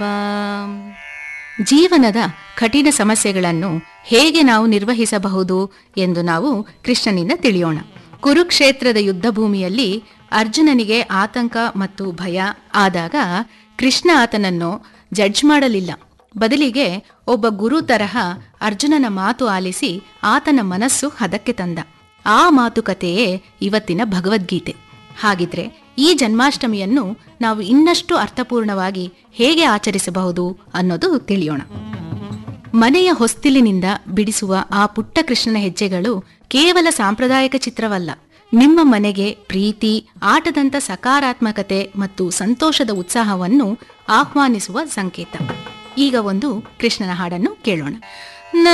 ಜೀವನದ ಕಠಿಣ ಸಮಸ್ಯೆಗಳನ್ನು ಹೇಗೆ ನಾವು ನಿರ್ವಹಿಸಬಹುದು ಎಂದು ನಾವು ಕೃಷ್ಣನಿಂದ ತಿಳಿಯೋಣ ಕುರುಕ್ಷೇತ್ರದ ಯುದ್ಧ ಭೂಮಿಯಲ್ಲಿ ಅರ್ಜುನನಿಗೆ ಆತಂಕ ಮತ್ತು ಭಯ ಆದಾಗ ಕೃಷ್ಣ ಆತನನ್ನು ಜಡ್ಜ್ ಮಾಡಲಿಲ್ಲ ಬದಲಿಗೆ ಒಬ್ಬ ಗುರು ತರಹ ಅರ್ಜುನನ ಮಾತು ಆಲಿಸಿ ಆತನ ಮನಸ್ಸು ಹದಕ್ಕೆ ತಂದ ಆ ಮಾತುಕತೆಯೇ ಇವತ್ತಿನ ಭಗವದ್ಗೀತೆ ಹಾಗಿದ್ರೆ ಈ ಜನ್ಮಾಷ್ಟಮಿಯನ್ನು ನಾವು ಇನ್ನಷ್ಟು ಅರ್ಥಪೂರ್ಣವಾಗಿ ಹೇಗೆ ಆಚರಿಸಬಹುದು ಅನ್ನೋದು ತಿಳಿಯೋಣ ಮನೆಯ ಹೊಸ್ತಿಲಿನಿಂದ ಬಿಡಿಸುವ ಆ ಪುಟ್ಟ ಕೃಷ್ಣನ ಹೆಜ್ಜೆಗಳು ಕೇವಲ ಸಾಂಪ್ರದಾಯಿಕ ಚಿತ್ರವಲ್ಲ ನಿಮ್ಮ ಮನೆಗೆ ಪ್ರೀತಿ ಆಟದಂತ ಸಕಾರಾತ್ಮಕತೆ ಮತ್ತು ಸಂತೋಷದ ಉತ್ಸಾಹವನ್ನು ಆಹ್ವಾನಿಸುವ ಸಂಕೇತ ಈಗ ಒಂದು ಕೃಷ್ಣನ ಹಾಡನ್ನು ಕೇಳೋಣ